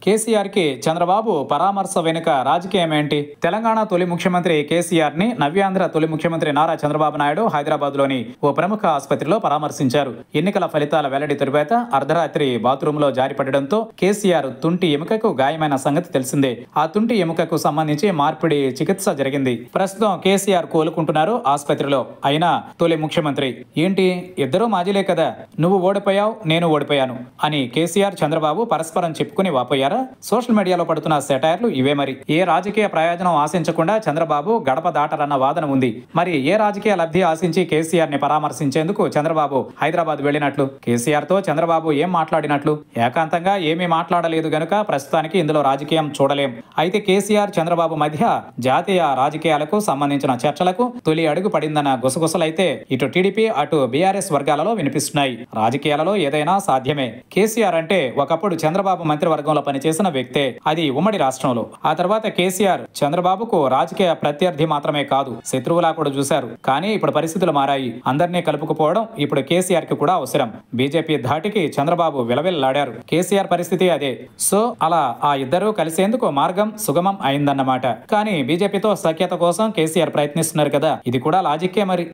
కేసీఆర్ కి చంద్రబాబు పరామర్శ వెనుక రాజకీయం ఏంటి తెలంగాణ తొలి ముఖ్యమంత్రి కేసీఆర్ ని నవ్యాంధ్ర తొలి ముఖ్యమంత్రి నారా చంద్రబాబు నాయుడు హైదరాబాద్ లోని ఓ ప్రముఖ ఆసుపత్రిలో పరామర్శించారు ఎన్నికల ఫలితాల వెల్లడి తరువాత అర్ధరాత్రి బాత్రూమ్ లో జారిపడడంతో కేసీఆర్ తుంటి ఎముకకు గాయమైన సంగతి తెలిసిందే ఆ తుంటి ఎముకకు సంబంధించి మార్పిడి చికిత్స జరిగింది ప్రస్తుతం కేసీఆర్ కోలుకుంటున్నారు ఆసుపత్రిలో అయినా తొలి ముఖ్యమంత్రి ఏంటి ఇద్దరూ మాజీలే కదా నువ్వు ఓడిపోయావు నేను ఓడిపోయాను అని కేసీఆర్ చంద్రబాబు పరస్పరం చెప్పుకుని వాపోయారా సోషల్ మీడియాలో పడుతున్న సెటైర్లు ఇవే మరి ఏ రాజకీయ ప్రయోజనం ఆశించకుండా చంద్రబాబు గడప దాటరన్న వాదన ఉంది మరి ఏ రాజకీయ లబ్ధి ఆశించి కేసీఆర్ ని పరామర్శించేందుకు చంద్రబాబు హైదరాబాద్ వెళ్ళినట్లు కేసీఆర్ తో చంద్రబాబు ఏం మాట్లాడినట్లు ఏకాంతంగా ఏమీ మాట్లాడలేదు గనుక ప్రస్తుతానికి ఇందులో రాజకీయం చూడలేం అయితే కేసీఆర్ చంద్రబాబు మధ్య జాతీయ రాజకీయాలకు సంబంధించిన చర్చలకు తొలి అడుగు పడిందన్న గుసగుసలైతే ఇటు టీడీపీ అటు బీఆర్ఎస్ వర్గాలలో వినిపిస్తున్నాయి రాజకీయాలలో ఏదైనా సాధ్యమే కేసీఆర్ అంటే ఒకప్పుడు చంద్రబాబు మంత్రివర్గంలో పనిచేసిన వ్యక్తే అది ఉమ్మడి రాష్ట్రంలో ఆ తర్వాత కేసీఆర్ చంద్రబాబుకు రాజకీయ ప్రత్యర్థి మాత్రమే కాదు శత్రువులా కూడా చూశారు కానీ ఇప్పుడు పరిస్థితులు మారాయి అందరినీ కలుపుకుపోవడం ఇప్పుడు కేసీఆర్ కి కూడా అవసరం బీజేపీ ధాటికి చంద్రబాబు విలవిల్లాడారు కేసీఆర్ పరిస్థితి అదే సో అలా ఆ ఇద్దరూ కలిసేందుకు మార్గం సుగమం అయిందన్నమాట కానీ బీజేపీతో సఖ్యత కోసం కేసీఆర్ ప్రయత్నిస్తున్నారు కదా ఇది కూడా లాజిక్కే మరి